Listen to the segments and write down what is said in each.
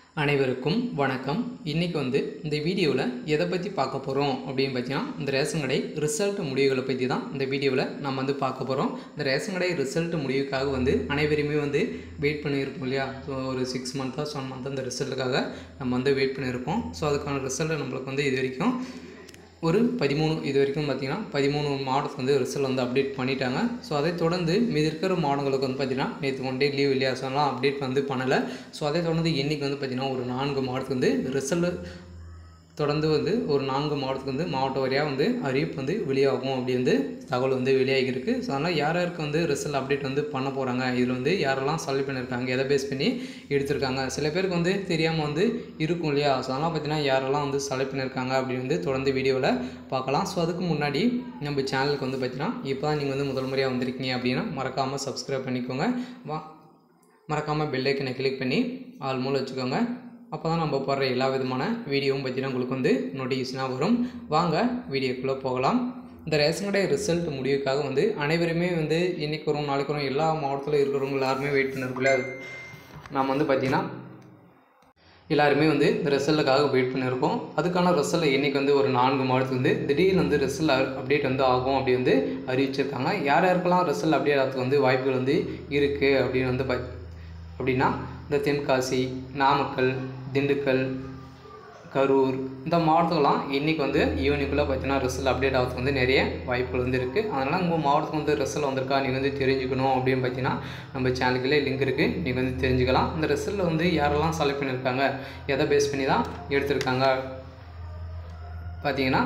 அனைவருக்கும் வணக்கம் இன்றைக்கி வந்து இந்த வீடியோவில் எதை பற்றி பார்க்க போகிறோம் அப்படின்னு பார்த்தீங்கன்னா இந்த ரேஷன் கடை ரிசல்ட் முடிவுகளை பற்றி தான் இந்த வீடியோவில் நம்ம வந்து பார்க்க போகிறோம் இந்த ரேஷன் கடை ரிசல்ட் முடிவுக்காக வந்து அனைவருமே வந்து வெயிட் பண்ணியிருப்போம் இல்லையா ஸோ ஒரு சிக்ஸ் மந்த்தாக செவன் மந்த்தாக இந்த ரிசல்ட்டுக்காக நம்ம வந்து வெயிட் பண்ணியிருப்போம் ஸோ அதுக்கான ரிசல்ட் நம்மளுக்கு வந்து இது வரைக்கும் ஒரு பதிமூணு இது வரைக்கும் பார்த்திங்கன்னா பதிமூணு மாவட்டத்துக்கு வந்து ரிசல்ட் வந்து அப்டேட் பண்ணிட்டாங்க ஸோ அதை தொடர்ந்து மீதி இருக்கிற மாவட்டங்களுக்கு வந்து பார்த்திங்கன்னா நேற்று ஒன் டே லீவ் இல்லையா ஸோ அதெல்லாம் அப்டேட் வந்து பண்ணலை ஸோ அதை தொடர்ந்து இன்றைக்கி வந்து பார்த்திங்கன்னா ஒரு நான்கு மாவட்டத்துக்கு வந்து ரிசல்ட் தொடர்ந்து வந்து ஒரு நான்கு மாவட்டத்துக்கு வந்து மாவட்ட வாரியாக வந்து அறிவிப்பு வந்து வெளியாகும் அப்படி வந்து தகவல் வந்து வெளியாகிருக்கு ஸோ அதனால் யார் யாருக்கு வந்து ரிசல்ட் அப்டேட் வந்து பண்ண போகிறாங்க இதில் வந்து யாரெல்லாம் செலக்ட் பண்ணியிருக்காங்க எதை பேஸ் பண்ணி எடுத்திருக்காங்க சில பேருக்கு வந்து தெரியாமல் வந்து இருக்கும் இல்லையா ஸோ அதெல்லாம் பார்த்தீங்கன்னா யாரெல்லாம் வந்து செலக்ட் பண்ணியிருக்காங்க அப்படின்னு வந்து தொடர்ந்து வீடியோவில் பார்க்கலாம் ஸோ அதுக்கு முன்னாடி நம்ம சேனலுக்கு வந்து பார்த்தீங்கன்னா இப்போ தான் நீங்கள் வந்து முதல் முறையாக வந்திருக்கீங்க அப்படின்னா மறக்காமல் சப்ஸ்கிரைப் பண்ணிக்கோங்க வா மறக்காமல் பெல் ஐக்கனை கிளிக் பண்ணி ஆல் மூலம் வச்சுக்கோங்க அப்போ தான் நம்ம போடுற எல்லா விதமான வீடியோவும் பார்த்தீங்கன்னா உங்களுக்கு வந்து நோட்டிஃபிகேஷனாக வரும் வாங்க வீடியோக்குள்ளே போகலாம் இந்த ரேஷன் கடை ரிசல்ட் முடிவுக்காக வந்து அனைவருமே வந்து இன்றைக்கி வரும் நாளைக்கு வரும் எல்லா மாவட்டத்தில் இருக்கிறவங்க எல்லாருமே வெயிட் பண்ணிருக்குள்ள நம்ம வந்து பார்த்திங்கன்னா எல்லாருமே வந்து இந்த ரிசல்ட்டுக்காக வெயிட் பண்ணியிருக்கோம் அதுக்கான ரிசல்ட் இன்றைக்கி வந்து ஒரு நான்கு மாதத்துக்கு வந்து திடீர்னு வந்து ரிசல்ட் அப்டேட் வந்து ஆகும் அப்படி வந்து அறிவிச்சிருக்காங்க யார் யாருக்கெல்லாம் ரிசல்ட் அப்டேட் ஆகிறதுக்கு வந்து வாய்ப்புகள் வந்து இருக்குது அப்படின்னு வந்து பாத் அப்படின்னா இந்த தென்காசி நாமக்கல் திண்டுக்கல் கரூர் இந்த மாவட்டத்துக்கெல்லாம் இன்றைக்கி வந்து ஈவினிங்குள்ளே பார்த்தீங்கன்னா ரிசல்ட் அப்டேட் ஆகிறதுக்கு வந்து நிறைய வாய்ப்புகள் வந்து இருக்குது அதனால் உங்கள் மாவட்டத்துக்கு வந்து ரிசல்ட் வந்திருக்கா நீங்கள் வந்து தெரிஞ்சுக்கணும் அப்படின்னு பார்த்தீங்கன்னா நம்ம சேனலுக்குள்ளே லிங்க் இருக்குது நீங்கள் வந்து தெரிஞ்சுக்கலாம் இந்த ரிசல்ட்டில் வந்து யாரெல்லாம் செலக்ட் பண்ணியிருக்காங்க எதை பேஸ் பண்ணி தான் எடுத்திருக்காங்க பார்த்தீங்கன்னா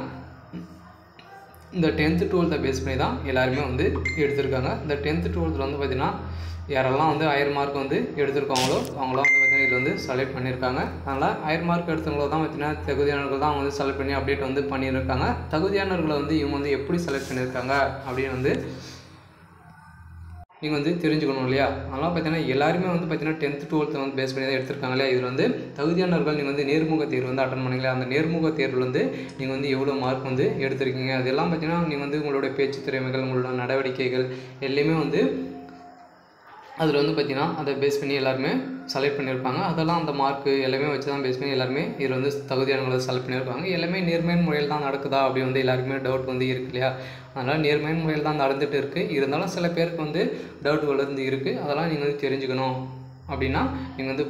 இந்த டென்த்து டுவெல்த்தை பேஸ் பண்ணி தான் எல்லாருமே வந்து எடுத்திருக்காங்க இந்த டென்த்து டுவெல்த்தில் வந்து பார்த்திங்கன்னா யாரெல்லாம் வந்து ஆயிரம் மார்க் வந்து எடுத்திருக்காங்களோ அவங்களாம் வந்து பார்த்திங்கன்னா இதில் வந்து செலக்ட் பண்ணியிருக்காங்க அதனால் ஆயிரம் மார்க் எடுத்தவங்கள தான் பார்த்திங்கன்னா தகுதியானவர்கள் தான் வந்து செலக்ட் பண்ணி அப்டேட் வந்து பண்ணியிருக்காங்க தகுதியானவர்களை வந்து இவங்க வந்து எப்படி செலக்ட் பண்ணியிருக்காங்க அப்படின்னு வந்து நீங்கள் வந்து தெரிஞ்சுக்கணும் இல்லையா அதனால் பார்த்தீங்கன்னா எல்லாருமே வந்து பார்த்தீங்கன்னா டென்த்து டுவெல்த்து வந்து பேஸ் பண்ணி தான் எடுத்திருக்காங்க இல்லையா இதில் வந்து தகுதியானவர்கள் நீங்கள் வந்து நேர்முக தேர்வு வந்து அட்டன் பண்ணீங்களா அந்த நேர்முக தேர்வில் வந்து நீங்கள் வந்து எவ்வளோ மார்க் வந்து எடுத்திருக்கீங்க அதெல்லாம் பார்த்தீங்கன்னா நீங்கள் வந்து உங்களோட பேச்சு திறமைகள் உங்களோட நடவடிக்கைகள் எல்லாமே வந்து அதில் வந்து பார்த்திங்கன்னா அதை பேஸ் பண்ணி எல்லாருமே செலக்ட் பண்ணியிருப்பாங்க அதெல்லாம் அந்த மார்க்கு எல்லாமே வச்சு தான் பேஸ் பண்ணி எல்லாருமே இதில் வந்து தகுதியானவங்களை செலக்ட் பண்ணியிருப்பாங்க எல்லாமே நேர்மையான முறையில் தான் நடக்குதா அப்படி வந்து எல்லாருக்குமே டவுட் வந்து இருக்கு இல்லையா அதனால் நேர்மையான முறையில் தான் நடந்துகிட்டு இருக்குது இருந்தாலும் சில பேருக்கு வந்து டவுட்டுகள் வந்து இருக்குது அதெல்லாம் நீங்கள் வந்து தெரிஞ்சுக்கணும் அப்படின்னா நீங்கள் வந்து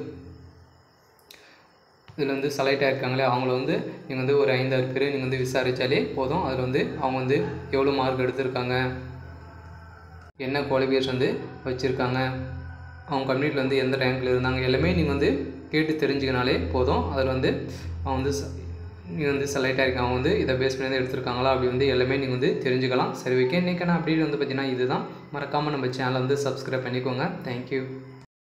இதில் வந்து செலக்ட் ஆகிருக்காங்களே அவங்கள வந்து நீங்கள் வந்து ஒரு ஐந்தாறு பேர் நீங்கள் வந்து விசாரித்தாலே போதும் அதில் வந்து அவங்க வந்து எவ்வளோ மார்க் எடுத்திருக்காங்க என்ன குவாலிஃபிகேஷன் வந்து வச்சுருக்காங்க அவங்க கம்யூனிட்டியில் வந்து எந்த ரேங்க்கில் இருந்தாங்க எல்லாமே நீங்கள் வந்து கேட்டு தெரிஞ்சுக்கினாலே போதும் அதில் வந்து அவங்க வந்து நீங்கள் வந்து செலக்ட் ஆகிருக்காங்க அவங்க வந்து இதை பேஸ் பண்ணி தான் எடுத்திருக்காங்களா அப்படி வந்து எல்லாமே நீங்கள் வந்து தெரிஞ்சுக்கலாம் சரி ஓகே இன்றைக்கான அப்டேட் வந்து பார்த்தீங்கன்னா இதுதான் மறக்காமல் நம்ம சேனலை வந்து சப்ஸ்கிரைப் பண்ணிக்கோங்க தேங்க்யூ